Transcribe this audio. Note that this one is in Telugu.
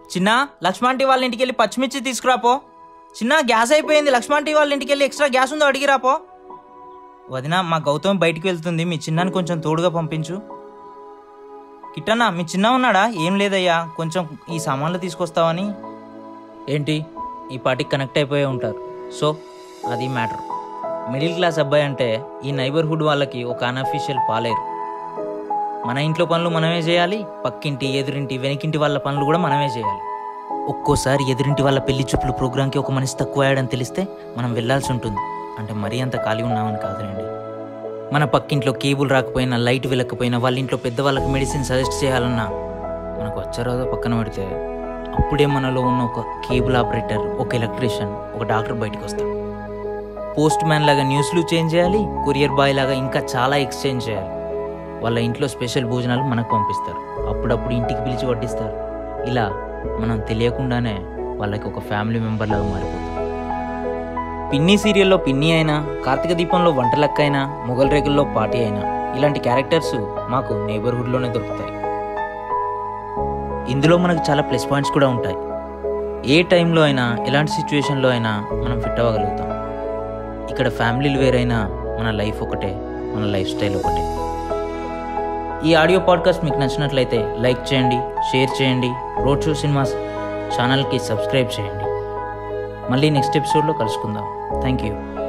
చిన్న లక్ష్మణ్ టీ వాళ్ళ ఇంటికి వెళ్ళి పచ్చిమిర్చి తీసుకురాపో చిన్న గ్యాస్ అయిపోయింది లక్ష్మణ్ టీ వాళ్ళ ఇంటికి వెళ్ళి ఎక్స్ట్రా గ్యాస్ ఉందో అడిగిరాపో వదిన మా గౌతమ్ బయటికి వెళ్తుంది మీ చిన్నాన్ని కొంచెం తోడుగా పంపించు కిట్టన్న మీ చిన్న ఉన్నాడా ఏం లేదయ్యా కొంచెం ఈ సామాన్లు తీసుకొస్తావని ఏంటి ఈ పార్టీకి కనెక్ట్ అయిపోయి ఉంటారు సో అది మ్యాటర్ మిడిల్ క్లాస్ అబ్బాయి అంటే ఈ నైబర్హుడ్ వాళ్ళకి ఒక అన్అఫీషియల్ పాలేరు మన ఇంట్లో పనులు మనమే చేయాలి పక్కింటి ఎదురింటి వెనకింటి వాళ్ళ పనులు కూడా మనమే చేయాలి ఒక్కోసారి ఎదురింటి వాళ్ళ పెళ్లి చూపులు ప్రోగ్రాంకి ఒక మనిషి తక్కువ అయ్యాడని తెలిస్తే మనం వెళ్ళాల్సి ఉంటుంది అంటే మరీ అంత ఖాళీ ఉన్నామని కాదులేండి మన పక్కింట్లో కేబుల్ రాకపోయినా లైట్ వెళ్ళకపోయినా వాళ్ళ ఇంట్లో పెద్దవాళ్ళకి మెడిసిన్ సజెస్ట్ చేయాలన్నా మనకు వచ్చారోదో పక్కన పెడితే అప్పుడే మనలో ఉన్న ఒక కేబుల్ ఆపరేటర్ ఒక ఎలక్ట్రీషియన్ ఒక డాక్టర్ బయటకు వస్తాడు పోస్ట్ మ్యాన్ లాగా న్యూస్లు చేంజ్ చేయాలి కొరియర్ బాయ్ లాగా ఇంకా చాలా ఎక్స్చేంజ్ చేయాలి వాళ్ళ ఇంట్లో స్పెషల్ భోజనాలు మనకు పంపిస్తారు అప్పుడప్పుడు ఇంటికి పిలిచి వడ్డిస్తారు ఇలా మనం తెలియకుండానే వాళ్ళకి ఒక ఫ్యామిలీ మెంబర్ లాగా మారిపోతాం పిన్ని సీరియల్లో పిన్ని అయినా కార్తీక దీపంలో వంటలక్క అయినా మొగల్ రేకుల్లో పాటి అయినా ఇలాంటి క్యారెక్టర్స్ మాకు నైబర్హుడ్లోనే దొరుకుతాయి ఇందులో మనకు చాలా ప్లస్ పాయింట్స్ కూడా ఉంటాయి ఏ టైంలో అయినా ఎలాంటి సిచ్యువేషన్లో అయినా మనం ఫిట్ అవ్వగలుగుతాం ఇక్కడ ఫ్యామిలీలు వేరైనా మన లైఫ్ ఒకటే మన లైఫ్ స్టైల్ ఒకటే ఈ ఆడియో పాడ్కాస్ట్ మీకు నచ్చినట్లయితే లైక్ చేయండి షేర్ చేయండి రోడ్ షో సినిమాస్ ఛానల్కి సబ్స్క్రైబ్ చేయండి మళ్ళీ నెక్స్ట్ ఎపిసోడ్లో కలుసుకుందాం థ్యాంక్ యూ